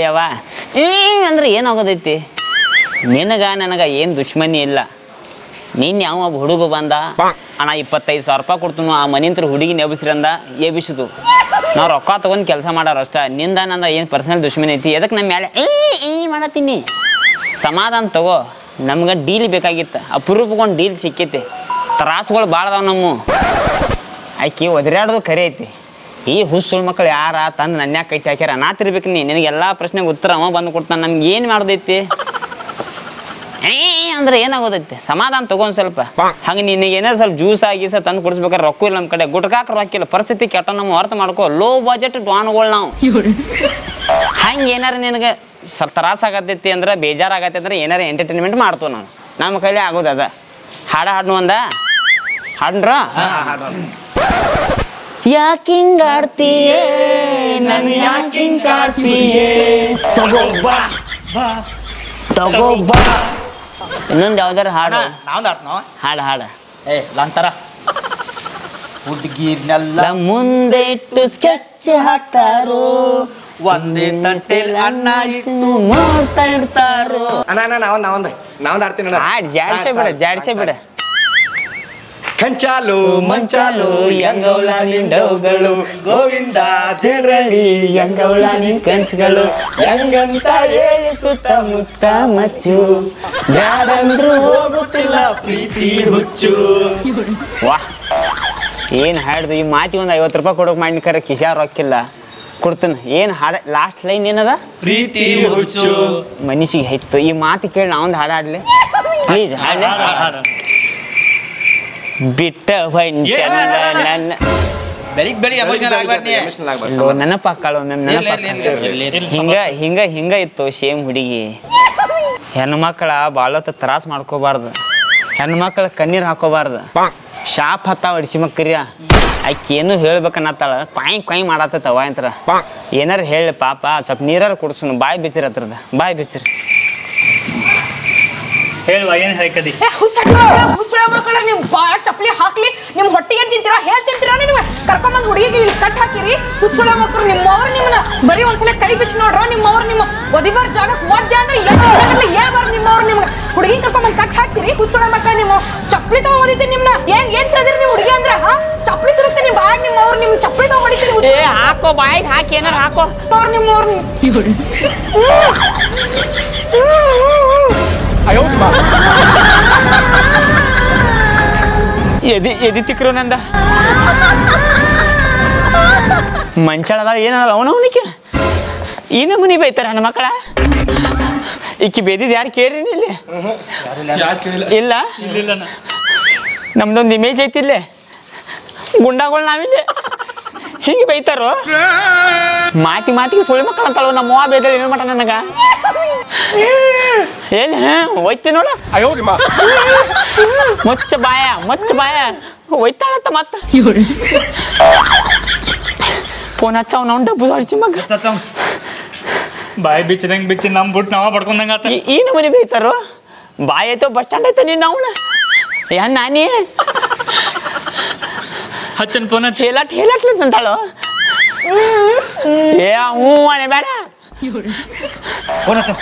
ಯವ್ವ ಏ ಅಂದ್ರೆ ಏನಾಗೋದೈತಿ ನಿನಗ ನನಗ ಏನು ದುಶ್ಮನಿ ಇಲ್ಲ ನೀನು ಯಾವ ಒಬ್ಬ ಹುಡುಗ ಬಂದ ಅಣ್ಣ ಇಪ್ಪತ್ತೈದು ಸಾವಿರ ರೂಪಾಯಿ ಕೊಡ್ತೀನಿ ಆ ಮನಿಂತ್ರ ಹುಡುಗಿ ನೆಬಸ್ರಿ ಅಂದ ಎಬಿಸಿತು ನಾವು ರೊಕ್ಕ ತೊಗೊಂಡು ಕೆಲಸ ಮಾಡೋರು ಅಷ್ಟ ನಿಂದ ನಂದ ಏನು ಪರ್ಸನಲ್ ದುಶ್ಮನಿ ಐತಿ ಎದಕ್ಕೆ ನಮ್ಮ ಮೇಲೆ ಏ ಏ ಮಾಡತ್ತೀನಿ ಸಮಾಧಾನ ತಗೋ ನಮ್ಗೆ ಡೀಲ್ ಬೇಕಾಗಿತ್ತು ಅಪರೂಪಗೊಂಡು ಡೀಲ್ ಸಿಕ್ಕೈತಿ ತ್ರಾಸುಗಳು ಭಾಳ ಅದಾವ ನಮ್ಮ ಆಕಿ ಒದರಾಡೋದು ಕರೆ ಐತಿ ಈ ಹುಸ್ಸುಳ್ ಮಕ್ಳು ಯಾರ ತಂದು ನನ್ಯಾಗ ಕಟ್ಟಿ ಹಾಕ್ಯಾರ ನಾತಿರ್ಬೇಕು ನೀ ನಿನಗೆಲ್ಲ ಪ್ರಶ್ನೆಗೆ ಉತ್ತರ ಅವ ಬಂದು ಕೊಡ್ತಾನೆ ನಮ್ಗೆ ಏನು ಮಾಡೋದೈತಿ ಏ ಅಂದ್ರೆ ಏನಾಗೋದೈತಿ ಸಮಾಧಾನ ತಗೊಂಡ್ ಸ್ವಲ್ಪ ಹಂಗೆ ನಿನಗೆ ಏನಾರು ಸ್ವಲ್ಪ ಜ್ಯೂಸ್ ಆಗೀಸ ತಂದು ಕುಡಿಸ್ಬೇಕಾರೆ ರೊಕ್ಕ ಇಲ್ಲ ನಮ್ಮ ಕಡೆ ಗುಟ್ಕಾಕ ರೊಕ್ಕ ಇಲ್ಲ ಪರಿಸ್ಥಿತಿ ಕೆಟ್ಟ ನಮ್ಮ ಅರ್ಥ ಮಾಡ್ಕೋ ಲೋ ಬಜೆಟ್ ಡಾನ್ಗಳು ನಾವು ಹಂಗೆ ಏನಾರ ನಿನಗೆ ಸ್ವಲ್ಪ ತ್ರಾಸ ಆಗತೈತಿ ಅಂದ್ರೆ ಬೇಜಾರಾಗತ್ತೆ ಅಂದ್ರೆ ಏನಾರ ಎಂಟರ್ಟೈನ್ಮೆಂಟ್ ಮಾಡ್ತೀವಿ ನಾವು ನಮ್ಮ ಕೈಲಿ ಆಗೋದು ಅದ ಹಾಡ ಹಾಡ್ನು ಅಂದ ಹಾಡ್ರ ಯಾಕಿಂಗ್ ಆಡ್ತೀಯೇ ನನ್ ಯಾಕಿಂಗ್ ಕಾಡ್ತೀಯೇ ತಗೋ ಬಾ ತಗೋ ಬಾ ಇನ್ನೊಂದು ಯಾವ್ದಾರ ಹಾಡು ನಾವ್ ಆಡ್ತ ನಾವ್ ಹಾಡು ಹಾಡು ಏ ಲಂತರ ಹುಡುಗಿರ್ನೆಲ್ಲ ಲ ಮುಂದೆ ಇಟ್ಟು ಸ್ಕೆಚ್ ಹಾಕ್ತಾರೋ ಒಂದೇ ತಟ್ಟೆಲ್ ಅನ್ನ ಇಟ್ಟು ಮಾಡ್ತಾ ಇಡ್ತಾರೋ ಅಣ್ಣ ಅಣ್ಣ ನಾವೊಂದು ನಾವೊಂದು ನಾವೊಂದು ಆಡ್ತೀನಿ ಅಣ್ಣ ಹಾಡ್ ಜಾಡ್ಸೆ ಬಿಡ ಜಾಡ್ಸೆ ಬಿಡ ಕಂಚಾಲು ಮಂಚಾಲು ಯಂಗೌಳ ನಿಂಡವುಗಳು ಗೋವಿಂದ ಜೇಡ್ರಳ್ಳಿ ಯಂಗೌಳ ನಿನ್ ಕನ್ಸುಗಳು ಹೆಂಗಂತ ಹೇಳಿ ಸುತ್ತಮುತ್ತ ಮಚ್ಚು ಬ್ಯಾಡಂದ್ರು ಹೋಗುತ್ತಿಲ್ಲ ಪ್ರೀತಿ ಹುಚ್ಚು ವಾ ಏನು ಹಾಡ್ದು ಈ ಮಾತಿ ಒಂದು ಐವತ್ತು ರೂಪಾಯಿ ಕೊಡೋಕೆ ಮಾಡಿ ಕರೆ ಕಿಶಾ ರೊಕ್ಕಿಲ್ಲ ಕೊಡ್ತೀನಿ ಏನು ಹಾಡ ಲಾಸ್ಟ್ ಲೈನ್ ಏನದ ಪ್ರೀತಿ ಹುಚ್ಚು ಮನುಷ್ಯಗೆ ಹೆಚ್ಚು ಈ ಮಾತು ಕೇಳಿ ನಾವೊಂದು ಹಾಡು ಹಾಡ್ಲಿ ಪ್ಲೀಸ್ ಹಾಡ್ಲಿ ಬಿಟ್ಟ ಹೊಂಟೆಲ್ಲ ನನ್ನ ಬೆಳಿಗ್ ಬೆಳಿಗ್ಗೆ ಎಮೋಷನಲ್ ಆಗ್ಬೇಡ ನೀ Emotional ಆಗ್ಬಾರ್ದು. ಇಲ್ಲೋ ನೆನಪಾಕ್ಕಳು ಮ್ಯಾಮ್ ಇರ್ಲಿ, ಇರ್ಲಿ, ಇರ್ಲಿ, ಹಿಂಗ ಹಿಂಗ ಹಿಂಗ ಇತ್ತು ಸೇಮ್ ಹುಡುಗಿ ಹೆಣ್ಮಕ್ಳ ಬಾಳೊತ್ತ ತ್ರಾಸ ಮಾಡ್ಕೋಬಾರ್ದು ಹೆಣ್ಮಕ್ಳ ಕಣ್ಣೀರ್ ಹಾಕೋಬಾರ್ದು ಶಾಪ್ ಹತ್ತಾವ ಅಡಿಸಿ ಮಕ್ಕರಿಯ ಆಕಿ ಏನು ಹೇಳ್ಬೇಕನ್ನತ್ತಾಳ ಕ್ವಾಯ್ ಕ್ವಾಯ್ ಮಾಡತ್ತವ ಅಂತರ ಏನಾರ ಹೇಳಿ ಪಾಪ ಸ್ವಲ್ಪ ನೀರಾರ ಕುಡ್ಸುನು ಬಾಯ್ ಬಿಚ್ಚಿರ ಹತ್ರದ ಬಾಯ್ ಬಿಚ್ಚಿರಿ ಹೇಳುವ ಏನ್ ಹೇಳ್ಕದಿ ಏ ಹುಸ್ಸಳ ಹುಸ್ಸಳ ಮಕ್ಕಳ ನಿಮ್ ಬಾ ಚಪ್ಪಲಿ ಹಾಕ್ಲಿ ನಿಮ್ ಹೊಟ್ಟಿಗೆ ಏನ್ ತಿಂತೀರಾ ಹೇಳ್ ತಿಂತೀರಾ ನೀವು ಕರ್ಕೊಂಬಂದ್ ಹುಡುಗಿಗೆ ಇಲ್ಲಿ ಕಟ್ ಹಾಕಿರಿ ಹುಸ್ಸಳ ಮಕ್ಕಳು ನಿಮ್ಮವ್ರು ನಿಮ್ಮನ್ನ ಬರೀ ಒಂದ್ಸಲ ಕೈ ಬಿಚ್ಚಿ ನೋಡ್ರ ನಿಮ್ಮವ್ರು ನಿಮ್ಮ ಒದಿಬಾರ್ ಜಾಗಕ್ಕೆ ಓದ್ಯ ಅಂದ್ರೆ ಏನು ಹೇಳ್ಬಾರ್ದು ನಿಮ್ಮವ್ರು ನಿಮ್ಗೆ ಹುಡುಗಿ ಕರ್ಕೊಂಬಂದ್ ಕಟ್ ಹಾಕ್ತಿರಿ ಹುಸ್ಸಳ ಮಕ್ಕಳ ನಿಮ್ಮ ಚಪ್ಪಲಿ ತಗೊಂಡ್ ಓದಿತೀನಿ ನಿಮ್ನ ಏನ್ ಏನ್ ತಿಳಿದ್ರಿ ನೀವು ಹುಡುಗಿ ಅಂದ್ರೆ ಹಾ ಚಪ್ಪಲಿ ತಿರುಗ್ತೀನಿ ಬಾಯ್ ನಿಮ್ಮವ್ರು ನಿಮ್ ಚಪ್ಪಲಿ ತಗೊಂಡ್ ಹೊಡಿತೀನಿ ಏ ಹಾಕೋ ಬಾಯಿಗೆ ಹಾಕಿ ಏನಾರ ಹಾಕೋ ಅವ್ರು ನಿಮ್ಮವ್ರು ಎದಿ ಎದಿ ತಿಕ್ರು ನಂದ ಮಂಚಾಳದ ಏನದ ಅವನವನಿಕೆ ಈ ನಮೂನಿ ಬೈತಾರ ನನ್ನ ಮಕ್ಕಳ ಈಕಿ ಬೇದಿದ್ ಯಾರು ಕೇಳ್ರಿ ಇಲ್ಲಿ ಇಲ್ಲ ಇಲ್ಲ ನಮ್ದೊಂದು ಇಮೇಜ್ ಐತಿ ಇಲ್ಲೇ ಗುಂಡಾಗಳು ನಾವಿಲ್ಲಿ ಹಿಂಗೆ ಬೈತಾರೋ ಮಾತಿ ಮಾತಿಗೆ ಸುಳ್ಳು ಮಕ್ಕಳು ಅಂತಾಳು ನಮ್ಮ ಅವ್ವ ಬೇದಳಿ ಏನು ಮಾಡ ನನಗ ಏನು ಒಯ್ತಿ ನೋಡ ಅಯ್ಯೋ ನಿಮ್ಮ ಮುಚ್ಚ ಬಾಯ ಮುಚ್ಚ ಬಾಯ ಒಯ್ತಾಳಂತ ಮತ್ತ ಫೋನ್ ಹಚ್ಚವ್ ನಾವು ಡಬ್ಬು ಅಡಿಸಿ ಮಗ ಬಾಯಿ ಬಿಚ್ಚದಂಗ್ ಬಿಚ್ಚಿ ನಮ್ ಬಿಟ್ಟು ನಾವ ಬಡ್ಕೊಂಡಂಗ ಆತ ಈ- ಈ ನಮೂನಿ ಬೈತಾರೋ ಬಾಯ್ ಐತೋ ಬಸ್ ಸ್ಟ್ಯಾಂಡ್ ಐತೋ ನೀನು ಅವನ ಯಾನ್ ನಾನಿ ಹಚ್ಚನ್ ಫೋನ್ ಹಚ್ಚಿ ಹೇಲಟ್ ಹೇಲಟ್ಲಿ ಅಂತಾಳು ಏ ಹ್ಞೂ ಅನೆ ಬೇಡ ಫೋನ್ ಹಚ್ಚು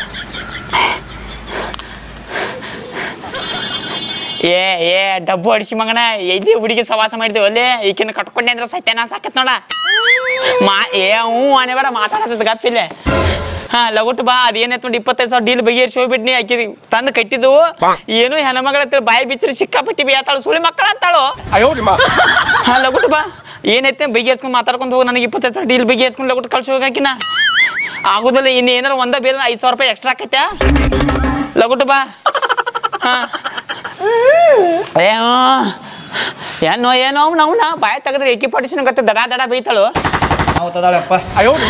ಏ ಏ ಡಬ್ಬು ಅಡಿಸಿ ಮಗನ ಎಲ್ಲಿ ಹುಡುಗಿ ಸವಾಸ ಮಾಡಿದೇವು ಅಲ್ಲೇ ಈಕಿನ ಕಟ್ಕೊಂಡೆ ಅಂದ್ರೆ ಸತ್ಯನಾಶ ಆಕತ್ ನೋಡ ಮಾ ಏ ಹ್ಞೂ ಅನೆ ಬೇಡ ಮಾತಾಡತ್ತದ ಗಪ್ಪಿಲ್ಲ ಹಾ ಲಗುಟ್ ಬಾ ಅದೇನೈತ್ ನೋಡಿ ಇಪ್ಪತ್ತೈದು ಸಾವಿರ ಡೀಲ್ ಬಗೆಹರಿಸಿ ಹೋಗ್ಬಿಟ್ನಿ ಆಕಿ ತಂದು ಕಟ್ಟಿದ್ದು ಏನು ಹೆಣ್ಮಗಳ ಹತ್ರ ಬಾಯಿ ಬಿಚ್ಚರಿ ಸಿಕ್ಕಾಪಟ್ಟಿ ಬೇತಾಳು ಸುಳಿ ಮಕ್ಕಳ ಅಂತಾಳು ಅಯ್ಯೋ ನಿಮ್ಮ ಹಾ ಲಗುಟ್ ಬಾ ಏನೈತೆ ಬಗೆಹರಿಸ್ಕೊಂಡು ಮಾತಾಡ್ಕೊಂಡು ಹೋಗಿ ನನಗೆ ಇಪ್ಪತ್ತೈದು ಸಾವಿರ ಡೀಲ್ ಬಗೆಹರಿಸ್ಕೊಂಡು ಲಗುಟ್ ಕಳ್ಸಿ ಹೋಗಾಕಿನ ಆಗುದಿಲ್ಲ ಇನ್ನು ಏನಾರ ಒಂದ ಬೇರೆ ಐದು ಸಾವಿರ ರೂಪಾಯಿ ಎಕ್ಸ್ಟ್ರಾ ಆಕೈತೆ ಲಗುಟ್ ಬಾ ಹಾ ಏನೋ ಏನೋ ಏನೋ ಅವ್ನ ಬಾಯಿ ತೆಗೆದ್ರೆ ಏಕಿ ಪಡಿಸಿನ ಗೊತ್ತ ದಡ ದಡ ಬೈತಾಳು ನಾವು ತದಾಳಪ್ಪ ಅಯ್ಯೋ ನಿಮ್ಮ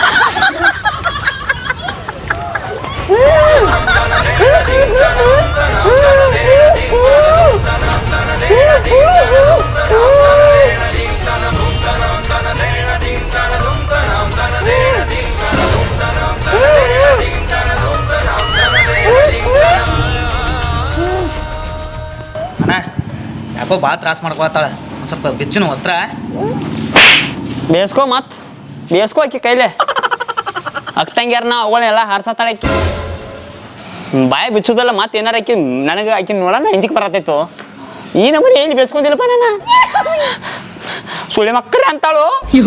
ಅಣ್ಣ ಯಾಕೋ ಭಾಳ ತ್ರಾಸ ಮಾಡ್ಕೊತಾಳ ಒಂದ್ ಸ್ವಲ್ಪ ಬಿಚ್ಚಿನ ವಸ್ತ್ರ ಬೇಸ್ಕೋ ಮತ್ ಬೇಸ್ಕೋ ಆಕಿ ಕೈಲೆ ಅಕ್ತಂಗ್ಯಾರನ ಅವುಗಳನ್ನೆಲ್ಲ ಹಾರ್ಸತ್ತಾಳೆ ಆಕಿ ಬಾಯಿ ಬಿಚ್ಚುದಲ್ಲ ಮತ್ತೆ ಏನಾರ ಆಕಿ ನನಗೆ ಆಕಿ ನೋಡೋಣ ಹೆಂಜಿಗೆ ಬರತ್ತೈತು ಈ ನಮ್ಮನೆ ಏನು ಬೇಸ್ಕೊಂಡಿಲ್ಲಪ್ಪ ನಾನು ಸುಳಿ ಮಕ್ಕಳೇ ಅಂತಾಳು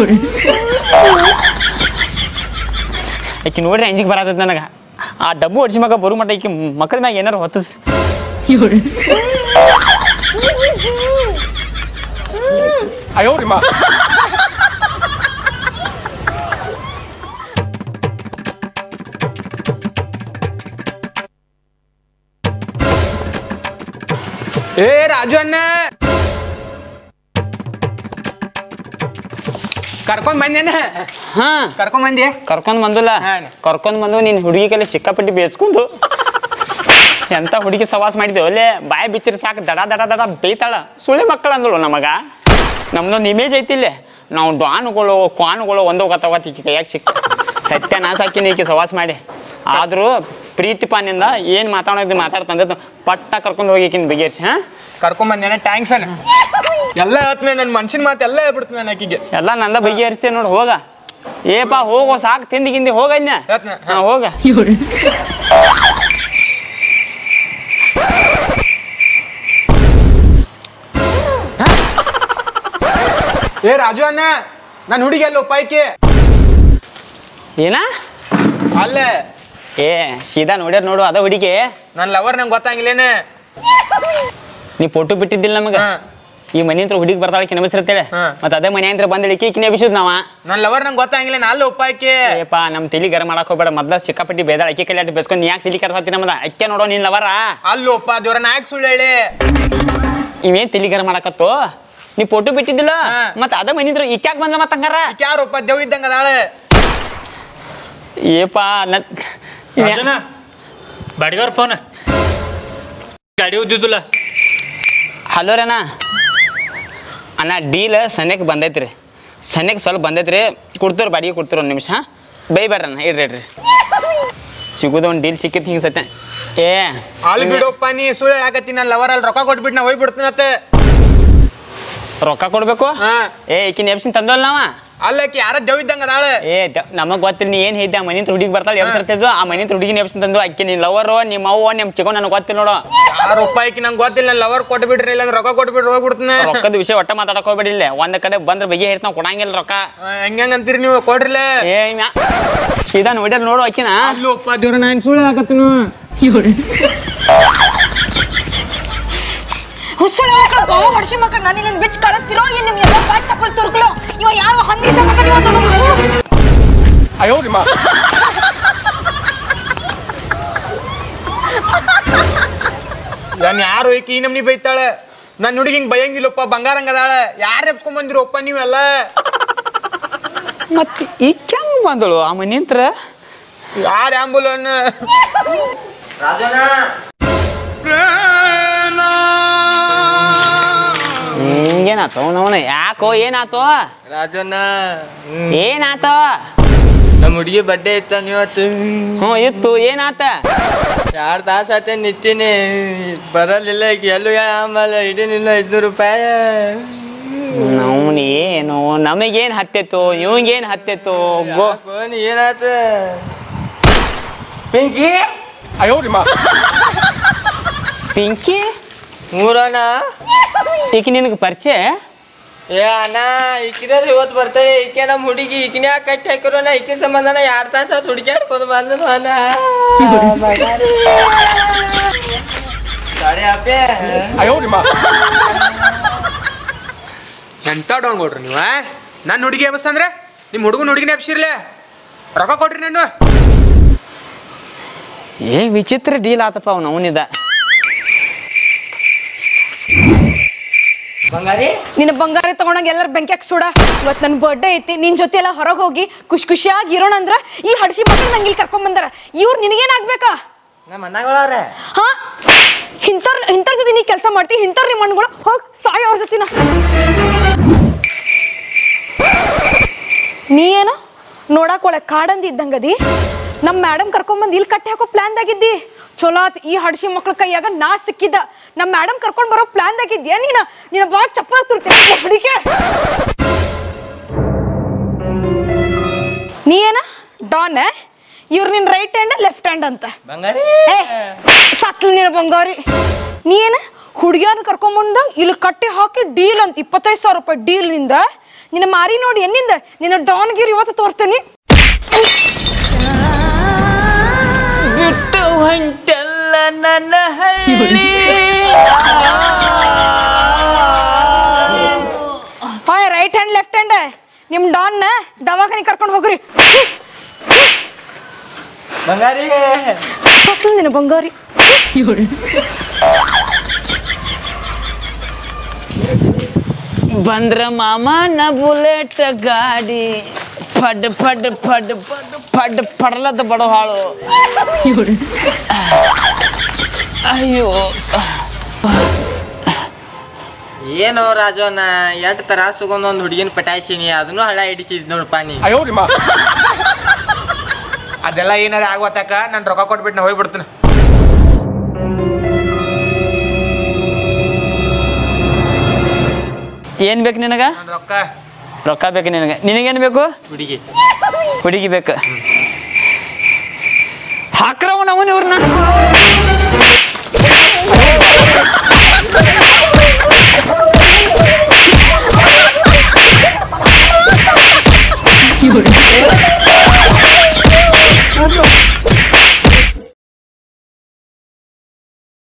ಆಕಿ ನೋಡ್ರಿ ಅಂಜಿಗೆ ಬರತೈತಿ ನನಗೆ ಆ ಡಬ್ಬು ಹೊಡ್ಸಿ ಮಗ ಬರು ಮಟ್ಟ ಈಕಿ ಮಕ್ಕಳ ಮ್ಯಾಗ ಏನಾರು ಹೊತ್ತಿಸ್ ಏ ರಾಜು ಅಣ್ಣ ಕರ್ಕೊಂಡ್ ಬಂದೇನ ಹಾ ಕರ್ಕೊಂಡ್ ಬಂದಿ ಕರ್ಕೊಂಡ್ ಬಂದಿಲ್ಲ ಹಾ. ಕರ್ಕೊಂಡ್ ಬಂದು ನಿನ್ ಹುಡುಗಿ ಕಲೆ ಸಿಕ್ಕಾಪಟ್ಟಿ ಬೇಸ್ಕೊಂಡು ಎಂತ ಹುಡುಗಿ ಸವಾಸ ಮಾಡಿದ್ದೇವೆ ಅಲ್ಲೇ ಬಾಯಿ ಬಿಚ್ಚಿರಿ ಸಾಕು ದಡ ದಡ ದಡ ಬೇಯ್ತಾಳ ಸುಳಿ ಮಕ್ಕಳು ಅಂದಳು ನಮಗ ನಮ್ದೊಂದು ಇಮೇಜ್ ಐತಿ ಇಲ್ಲೇ ನಾವು ಡಾನುಗಳು ಕ್ವಾನುಗಳು ಒಂದು ಗೊತ್ತಾಗತ್ತೆ ಈಕಿ ಕೈಯಾಗ ಸಿಕ್ಕ ಸತ್ಯ ನಾ ಸಾಕಿನಿ ಈಕಿ ಸವಾಸ ಮಾಡಿ ಆದ್ರೂ ಪ್ರೀತಿ ಪಾನಿಂದ ಏನ್ ಮಾತಾಡೋದು ಮಾತಾಡ್ತಂದ ಪಟ್ಟ ಕರ್ಕೊಂಡು ಹೋಗಿ ಈಕಿನ ಬಗೆಹರಿಸಿ ಹಾ ಕರ್ಕೊಂಡ್ ಬಂದೇನ ಟ್ಯಾಂಕ್ಸ್ ಅಣ್ಣ ಎಲ್ಲ ಹೇಳ್ತೀನಿ ನನ್ನ ಮನ್ಸಿನ ಮಾತು ಎಲ್ಲ ಹೇಳ್ಬಿಡ್ತೀನಿ ನಾನು ಆಕಿಗೆ ಎಲ್ಲ ನಂದ ಬಗೆಹರಿಸ್ತೇನೆ ನೋಡು ಹೋಗ ಏಪಾ ಹೋಗೋ ಸಾಕು ತಿಂದಿ ಗಿಂದಿ ಹೋಗನ್ಯ ಹೇಳ್ತೀನಿ. ಹಾ ಹೋಗ ಏ ರಾಜು ಅಣ್ಣ ನನ್ನ ಹುಡುಗಿ ಅಲ್ಲ ಉಪಾಯಕ್ಕೆ ಏನ ಅಲ್ಲೇ ಏ ಸೀದಾ ನೋಡ್ಯಾರ ನೋಡು ಅದ ಹುಡುಗಿ ನನ್ನ ಲವರ್ ನಂಗೆ ಗೊತ್ತಾಗಿಲ್ಲೇನೆ ನೀ ಫೋಟೋ ಬಿಟ್ಟಿದ್ದಿಲ್ಲ ನಮಗ ಹಾ. ಈ ಮನೆ ಹತ್ರ ಹುಡುಗಿ ಬರ್ತಾಳೆ ಕಿನ ಬಿಸಿರ್ತೇಳೆ ಹಾ. ಮತ್ತೆ ಅದೇ ಮನೆ ಹತ್ರ ಬಂದಿಳಿಕಿ ಕಿನ ಬಿಸಿದ್ ನಾವ ನನ್ನ ಲವರ್ ನಂಗೆ ಗೊತ್ತಾಗಿಲ್ಲ ಅಲ್ಲ ಉಪಾಯಕ್ಕೆ ಏಪಾ ನಮ್ ತಲಿ ಗರಂ ಮಾಡಕ್ ಹೋಗ್ಬೇಡ ಮೊದ್ಲ ಸಿಕ್ಕಾಪಟ್ಟಿ ಬೇದಾಳ ಅಕ್ಕಿ ಕೈಲಿ ಅಟ್ಟು ಬೆಸ್ಕೊಂಡು ನೀ ಯಾಕೆ ತಲಿ ಕೆಡ್ಸತ್ತಿ ನಮ್ಮದ ಅಕ್ಕೆ ನೋಡೋ ನಿನ್ ಲವರ ಅಲ್ಲೋಪ್ಪ ದೇವ್ರ ನಾಯಕ್ ಸುಳ್ಳು ಹೇಳಿ ಇವೇನ್ ತಲಿ ಗರಂ ಮಾಡಕತ್ತು ನೀ ಫೋಟೋ ಬಿಟ್ಟಿದ್ದಿಲ್ಲ ಹಾ. ಮತ್ತೆ ಅದ ಮನೆ ಹತ್ರ ಇಕ್ಯಾಕ್ ಬಂದ ಮತ್ತ ಹಂಗಾರ ಯಾರಪ್ಪ ದೇವ್ ಇದ್ದಂಗ ಅದಾಳೆ ಏಪಾ ನನ್ ರಾಜನ ಬಾಡಿಗವ್ರ ಫೋನ್ ಗಾಡಿ ಉದ್ದಿದ್ದಿಲ್ಲ ಹಲೋ ರೀ ಅಣ್ಣ ಅಣ್ಣ ಡೀಲ್ ಸನ್ಯಕ್ಕೆ ಬಂದೈತ್ರಿ ಸನ್ಯಕ್ಕೆ ಸ್ವಲ್ಪ ಬಂದೈತ್ರಿ ಕೊಡ್ತೀರಿ ಬಾಡಿಗೆ ಕೊಡ್ತೀರಿ ಒಂದು ನಿಮಿಷ ಹಾಂ ಬೈಬೇಡ್ರಿ ಅಣ್ಣ ಇಡ್ರಿ ಇಡ್ರಿ ಸಿಗೋದು ಒಂದು ಡೀಲ್ ಸಿಕ್ಕಿತ್ತು ಹಿಂಗೆ ಸತ್ಯ ಏ ಅಲ್ಲಿ ಬಿಡೋಪ್ಪ ನೀ ಸುಳ್ಳು ಹೇಳಕತ್ತಿ ನನ್ನ ಲವರ್ ಅಲ್ಲಿ ರೊಕ್ಕ ಕೊಟ್ಬಿಟ್ಟು ನಾ ಹೋಗ್ಬಿಡ್ತೀನತ್ತೆ ರೊಕ್ಕ ಕೊಡ್ಬೇಕು ಹಾ ಏ ಈಕಿನ ಎಬ್ಸಿನ ತಂದವಲ್ಲ ನಾವ ಅಲ್ಲಕ್ಕೆ ಯಾರ ದೇವ್ ಇದ್ದಂಗ ಅದಾಳೆ ಏ ನಮಗೆ ಗೊತ್ತಿಲ್ಲ ನೀ ಏನು ಹೇಳ್ದೆ ಆ ಮನೆ ಹುಡುಗಿ ಬರ್ತಾಳೆ ಎಬ್ಸಿರ್ತಿದ್ದು ಆ ಮನೆ ಹುಡುಗಿನ ಎಬ್ಸಿನ ತಂದು ಅಕ್ಕಿ ನಿನ್ನ ಲವರು ನಿಮ್ಮ ಅವ್ವ ನಿಮ್ಮ ಚಿಕ್ಕೋ ನನಗೆ ಗೊತ್ತಿಲ್ಲ ನೋಡು ಯಾರ ಉಪಾಯಕ್ಕೆ ನಂಗೆ ಗೊತ್ತಿಲ್ಲ ನನ್ನ ಲವರ್ ಕೊಟ್ಬಿಟ್ರಿ ಇಲ್ಲ ರೊಕ್ಕ ಕೊಟ್ಬಿಟ್ಟು ಹೋಗ್ಬಿಡ್ತೀನಿ ರೊಕ್ಕದ ವಿಷಯ ಒಟ್ಟ ಮಾತಾಡಕ್ ಹೋಗ್ಬೇಡಿ ಇಲ್ಲೇ ಒಂದ್ ಕಡೆ ಬಂದ್ರೆ ಬಗ್ಗೆ ಹೇಳ್ತ ನಾವು ಕೊಡಂಗಿಲ್ಲ ರೊಕ್ಕ ಹೆಂಗ ಅಂತೀರಿ ನೀವು ಕೊಡ್ರಿಲೆ ಏ ಮ್ಯಾ ಸೀದಾ ನೋಡ್ಯಾರ ನೋಡು ಅಕ್ಕಿನ ಅಲ್ಲೋಪ್ಪ ದೇವ್ರ ನಾನು ಸುಳ್ಳು ಹೇಳಕತ್ತೀನಿ ಹುಚ್ಚುಳ ಮಕ್ಕಳು ಬಾವ ಹೊಡ್ಸಿ ಮಕ್ಕಳು ನಾನು ಇಲ್ಲಿ ಬಿಚ್ಚ ಕಳಿಸ್ತಿರೋ ಏನ್ ನಿಮ್ ಎಲ್ಲ ಬಾಯ್ ಚಪ್ಪಲ್ ತುರ್ಕ್ಲು ಇವ ಯಾರು ಹಂದಿ ಇದ್ದ ಮಗ ಇವ ನನಗೆ ನಾನು ಯಾರು ಈಕಿ ಈ ನಮ್ನಿ ಬೈತಾಳೆ ನನ್ನ ಹುಡುಗಿ ಹಿಂಗ್ ಬೈಯಂಗಿಲ್ಲಪ್ಪ ಬಂಗಾರಂಗ ಅದಾಳೆ ಯಾರು ಎಬ್ಸ್ಕೊಂಡ್ ಬಂದಿರಪ್ಪ ನೀವೆಲ್ಲ ಮತ್ತೆ ಈಗ ಹೆಂಗ್ ಬಂದಳು ಆ ಮನೆ ಹತ್ರ ಯಾರು ಆಂಬುಲನ್ ಹಿಂಗೇನಾತು ಅವನವನ ಯಾಕೋ ಏನಾತು ರಾಜಣ್ಣ ಏನಾತು ನಮ್ಮ ಹುಡುಗಿ ಬಡ್ಡೆ ಇತ್ತ ನೀವತ್ತು ಹ್ಞೂ ಇತ್ತು ಏನಾತ ಎರಡು ತಾಸು ಆತ ನಿಂತೀನಿ ಬರಲಿಲ್ಲ ಈಗ ಎಲ್ಲೂ ಆಮೇಲೆ ಇಡೀನಿಲ್ಲ ಐದ್ನೂರು ರೂಪಾಯಿ ನವ್ನ ಏನು ನಮಗೇನ್ ಹತ್ತಿತ್ತು ಇವಂಗೇನ್ ಹತ್ತಿತ್ತು ಗೋ ಫೋನ್ ಏನಾತ ಪಿಂಕಿ ಪಿಂಕಿ ಮೂರಣ್ಣ ಈಗ ನಿನಗೆ ಪರಿಚಯ ಏ ಅಣ್ಣ ಈಕಿದಾರ ಇವತ್ತು ಬರ್ತಾರೆ ಈಕೆ ನಮ್ಮ ಹುಡುಗಿ ಈಕಿನ ಯಾಕೆ ಕಟ್ಟಿ ಹಾಕಿರೋ ನಾ ಈಕಿನ ಸಂಬಂಧನ ಎರಡು ತಾಸು ಆತು ಹುಡುಕ್ಯಾಡ್ಕೊಂಡು ಬಂದನು ಅಣ್ಣ ಸಾರಿ ಅಪ್ಪೆ ಎಂತ ಡೌನ್ ಕೊಡ್ರಿ ನೀವು ನನ್ನ ಹುಡುಗಿ ಎಬ್ಸ್ ಅಂದ್ರೆ ನಿಮ್ಮ ಹುಡುಗನ ಹುಡುಗಿನ ಎಬ್ಸಿರ್ಲೆ ರೊಕ್ಕ ಕೊಡ್ರಿ ನಾನು ಏ ವಿಚಿತ್ರ ಡೀಲ್ ಆತಪ್ಪ ಅವ್ನು ಅವನಿದ ಬಂಗಾರಿ ನಿನ್ನ ಬಂಗಾರ ತಗೊಂಡಾಗ ಎಲ್ಲರ ಬೆಂಕ್ಯಾಕ್ ಸುಡ ಇವತ್ ನನ್ ಬರ್ಡೇ ಐತಿ ನಿನ್ ಜೊತೆ ಎಲ್ಲ ಹೊರಗೆ ಹೋಗಿ ಖುಷಿ ಖುಷಿಯಾಗಿ ಇರೋಣ ಅಂದ್ರ ಈ ಹಡ್ಸಿ ಮಕ್ಕಳು ನಂಗೆ ಇಲ್ಲಿ ಕರ್ಕೊಂಡ್ ಬಂದಾರ ಇವ್ರು ನಿನಗೇನಾಗ್ಬೇಕಾ ನಮ್ಮ ಅಣ್ಣಗಳವ್ರೆ ಹಾ ಇಂಥವ್ರ ಇಂಥವ್ರ ಜೊತೆ ನೀ ಕೆಲಸ ಮಾಡ್ತಿ ಇಂಥವ್ರ ನಿಮ್ಮ ಮಣ್ಗಳು ಹೋಗ್ ಸಾಯ ಅವ್ರ ಜೊತೆನ ನೀ ಏನು ನೋಡಕ್ ಒಳ್ಳೆ ಕಾಡಂದಿ ಇದ್ದಂಗದಿ ನಮ್ಮ ಮೇಡಮ್ ಕರ್ಕೊಂಬಂದು ಇಲ್ಲಿ ಕಟ್ಟಿ ಹಾಕೋ ಪ್ಲಾನ್ದಾಗಿದ್ದಿ ಚಲೋ ಆತ್ ಈ ಹಡ್ಸಿ ಮಕ್ಳ ಕೈಯಾಗ ನಾ ಸಿಕ್ಕಿದ್ದ ನಮ್ಮ ಮೇಡಮ್ ಕರ್ಕೊಂಡ್ ಬರೋ ಪ್ಲಾನ್ದಾಗಿದ್ಯಾ ನೀನ ನಿನ್ನ ಬಾಗ ಚಪ್ಪಲ್ ತುರ್ತೀನಿ ಹುಡುಗಿ ನೀ ಏನ ಡಾನ್ ಇವ್ರು ನಿನ್ ರೈಟ್ ಹ್ಯಾಂಡ್ ಲೆಫ್ಟ್ ಹ್ಯಾಂಡ್ ಅಂತ ಬಂಗಾರಿ ಏ ಸತ್ಲ ನೀನು ಬಂಗಾರಿ ನೀ ಏನ ಹುಡುಗಿಯನ್ನ ಕರ್ಕೊಂಬಂದ ಇಲ್ಲಿ ಕಟ್ಟಿ ಹಾಕಿ ಡೀಲ್ ಅಂತ ಇಪ್ಪತ್ತೈದು ಸಾವಿರ ರೂಪಾಯಿ ಡೀಲ್ ನಿಂದ ನಿನ್ನ ಮಾರಿ ನೋಡಿ ಎನ್ನಿಂದ ನಿನ್ನ ಡಾನ್ಗಿರಿ ಇವತ್ತು ತೋರಿಸ್ತೇನೆ ಬಿಟ್ಟು ಹೊಂಟಲ್ಲ ನನ್ನ ಹಳ್ಳಿ hi right hand left hand ನಿಮ್ ಡಾನ್ನ ದವಾಖಾನೆ ಕರ್ಕೊಂಡು ಹೋಗ್ರಿ ಬಂಗಾರಿ ಸತ್ಲ ನಿನ್ನ ಬಂಗಾರಿ ಬಂದ್ರ ಮಾಮನ ಬುಲೆಟ್ ಗಾಡಿ ಫಡ್ ಫಡ್ ಫಡ್ ಫಡ್ ಫಡ್ ಪಡಲದ ಬಡ ಹಾಳು ಅಯ್ಯೋ ಏನೋ ರಾಜೋನ ಎಷ್ಟ್ ತ್ರಾಸುಗೊಂದು ಒಂದು ಹುಡುಗಿನ ಪಟಾಯಿಸಿನಿ ಅದನ್ನು ಹಳ ಹಿಡಿಸಿದ್ ನೋಡಪ್ಪ ನೀ ಅದೆಲ್ಲ ಏನಾರ ಆಗೋತಕ ನಾನು ರೊಕ್ಕ ಕೊಟ್ಬಿಟ್ಟು ನಾ ಹೋಗ್ಬಿಡ್ತೀನಿ ಏನ್ ಬೇಕು ನಿನಗ ನನ್ ರೊಕ್ಕ ರೊಕ್ಕ ಬೇಕು ನಿನಗೆ ನಿನಗೇನು ಬೇಕು ಹುಡುಗಿ ಹುಡುಗಿ ಬೇಕು ಹಾಕ್ರವ ನಾವು ಇವ್ರನ್ನ